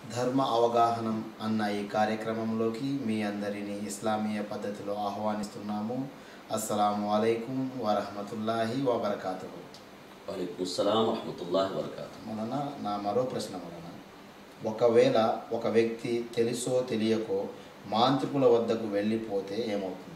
ధర్మ అవగాహనం అన్న ఈ కార్యక్రమంలోకి మీ అందరినీ ఇస్లామీయ పద్ధతిలో ఆహ్వానిస్తున్నాము అస్సలాము అలైకుం వరహమతుల్లాహి వబర్కాతు వాలేకుమ్ సలాం వరహమతుల్లాహి వబర్కాతు వలన నా మరో ప్రశ్న వలన ఒకవేళ ఒక వ్యక్తి తెలుసో తెలియకో మాంత్రికుల వద్దకు వెళ్ళిపోతే ఏమవుతుంది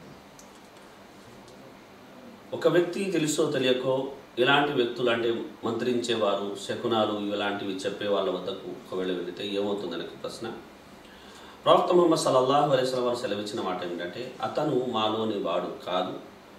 ఒక వ్యక్తి తెలుసో తెలియకో ఇలాంటి వ్యక్తులు అంటే మంత్రించేవారు శకునాలు ఇలాంటివి చెప్పే వాళ్ళ వద్దకు ఒకవేళ వెళితే ఏమవుతుందనే ఒక ప్రశ్న ప్రవక్త ముహమ్మద్ సల్లల్లాహు అలైస్లం వారు సెలవిచ్చిన మాట ఏమిటంటే అతను మాలోని వాడు కాదు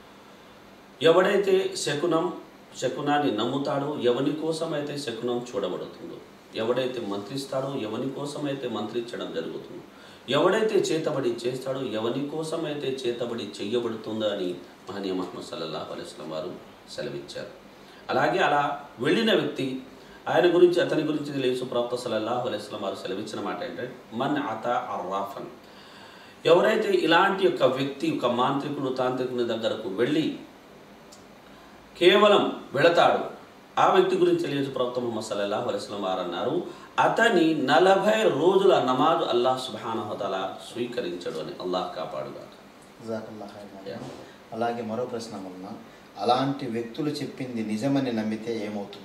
ఎవడైతే శకునం శకునాన్ని నమ్ముతాడో ఎవని కోసమైతే శకునం చూడబడుతుందో ఎవడైతే మంత్రిస్తాడో ఎవని కోసమైతే మంత్రించడం జరుగుతుందో ఎవడైతే చేతబడి చేస్తాడో ఎవని కోసమైతే చేతబడి చెయ్యబడుతుందో అని మహనీయ మహమ్మద్ సల్లల్లాహు అలైస్లం వారు సెలవిచ్చారు అలాగే అలా వెళ్ళిన వ్యక్తి ఆయన గురించి అతని గురించి తెలియసు ప్రవక్త సల్లల్లాహు అలైస్లం వారు సెలవిచ్చిన మాట ఏంటంటే మన్ అత అర్రాఫన్ ఎవరైతే ఇలాంటి ఒక వ్యక్తి ఒక మాంత్రికుడు తాంత్రికుని దగ్గరకు వెళ్ళి కేవలం వెళతాడు ఆ వ్యక్తి గురించి తెలియజు ప్రవక్త ముహమ్మద్ సల్లల్లాహు అలైస్లం వారు అన్నారు అతని నలభై రోజుల నమాజు అల్లాహ్ సుబానహతల స్వీకరించడు అని అల్లాహ్ కాపాడుగా జజాకల్లా ఖైర్ మౌలానా. అలాగే మరో ప్రశ్న వలన అలాంటి వ్యక్తులు చెప్పింది నిజమని నమ్మితే ఏమవుతుంది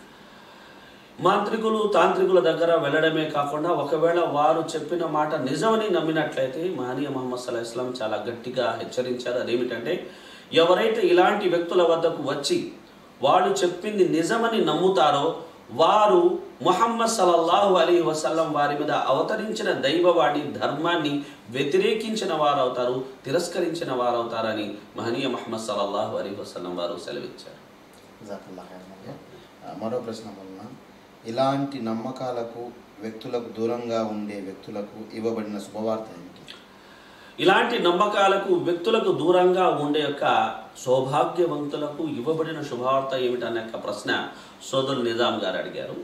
మాంత్రికులు తాంత్రికుల దగ్గర వెళ్ళడమే కాకుండా ఒకవేళ వారు చెప్పిన మాట నిజమని నమ్మినట్లయితే మహనీయ మహమ్మద్ సల్లాహ్ ఇస్లాం చాలా గట్టిగా హెచ్చరించారు అదేమిటంటే ఎవరైతే ఇలాంటి వ్యక్తుల వద్దకు వచ్చి వాళ్ళు చెప్పింది నిజమని నమ్ముతారో వారు ముహమ్మద్ సల్లల్లాహు అలీ వసల్లం వారి మీద అవతరించిన దైవవాణి ధర్మాన్ని వ్యతిరేకించిన వారవుతారు తిరస్కరించిన వారవుతారని మహనీయ మహమ్మద్ సల్లల్లాహు అలీ వసల్లం వారు సెలవిచ్చారు జజాకల్లా ఖైర్ మౌలానా. ఆ, మరో ప్రశ్న వలన ఇలాంటి నమ్మకాలకు వ్యక్తులకు దూరంగా ఉండే వ్యక్తులకు ఇవ్వబడిన శుభవార్త ఏమిటి ఇలాంటి నమ్మకాలకు వ్యక్తులకు దూరంగా ఉండే యొక్క సౌభాగ్యవంతులకు ఇవ్వబడిన శుభవార్త ఏమిటనే యొక్క ప్రశ్న సోదరు నిజాం గారు అడిగారు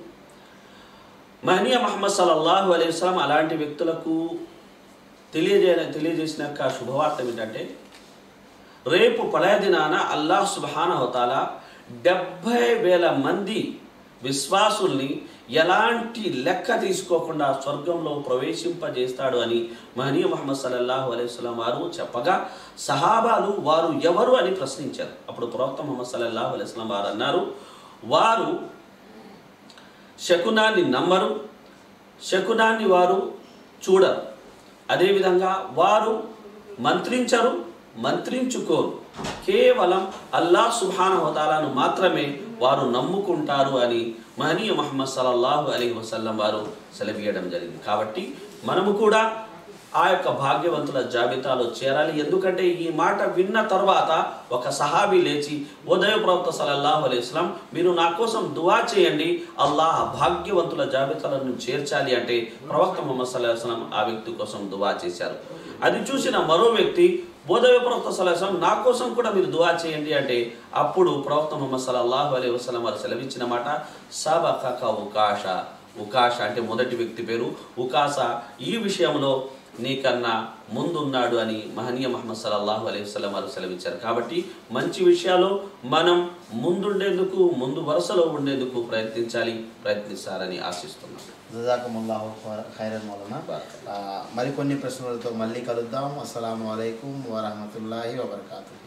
మహనీయ మహమ్మద్ సల్లల్లాహు అలైహి వసల్లం అలాంటి వ్యక్తులకు తెలియజే తెలియజేసిన యొక్క శుభవార్త ఏమిటంటే రేపు పలయ దినాన అల్లాహ్ సుబ్హాన హోతాల డెబ్భై వేల మంది విశ్వాసుల్ని ఎలాంటి లెక్క తీసుకోకుండా స్వర్గంలో ప్రవేశింపజేస్తాడు అని మహనీయ మహమ్మద్ సల్లల్లాహు అలైహిస్సలాం వారు చెప్పగా సహాబాలు వారు ఎవరు అని ప్రశ్నించారు అప్పుడు ప్రవక్త ముహమ్మద్ సల్లల్లాహు అలైహిస్సలాం వారు అన్నారు వారు శకునాన్ని నమ్మరు శకునాన్ని వారు చూడరు అదేవిధంగా వారు మంత్రించరు మంత్రించుకోరు కేవలం అల్లా సుభాన హోతాలను మాత్రమే వారు నమ్ముకుంటారు అని మహనీయ మహమ్మద్ సల్లల్లాహు అలీ వసల్లం వారు సెలవీయడం జరిగింది కాబట్టి మనము కూడా ఆ యొక్క భాగ్యవంతుల జాబితాలో చేరాలి ఎందుకంటే ఈ మాట విన్న తర్వాత ఒక సహాబీ లేచి ఉదయ ప్రవక్త సల్లల్లాహు అలైహి వసల్లం మీరు నా కోసం దువా చేయండి అల్లాహ్ భాగ్యవంతుల జాబితాలను చేర్చాలి అంటే ప్రవక్త ముహమ్మద్ సల్లాహు అలైహి వసల్లం ఆ వ్యక్తి కోసం దువా చేశారు అది చూసిన మరో వ్యక్తి బోధవ ప్రవక్త సలహం నా కోసం కూడా మీరు దువా చేయండి అంటే అప్పుడు ప్రవక్త ముహమ్మద్ సల్లల్లాహు అలైహి వసల్లం వారు సెలవిచ్చిన మాట సబక ఉకాష ఉకాష అంటే మొదటి వ్యక్తి పేరు ఉకాస ఈ విషయంలో నీకన్నా ముందున్నాడు అని మహనీయ మహమ్మద్ సల్లల్లాహు అలైహి వసల్లం వారు సెలవిచ్చారు కాబట్టి మంచి విషయాలు మనం ముందుండేందుకు ముందు వరుసలో ఉండేందుకు ప్రయత్నించాలి ప్రయత్నిస్తారని ఆశిస్తున్నాం జజాకముల్లాహు ఖైరన్ మౌలానా ఆ, మరికొన్ని ప్రశ్నలతో మళ్ళీ కలుద్దాం అస్సలాము అలైకుం వరహమతుల్లాహి వబర్కాతు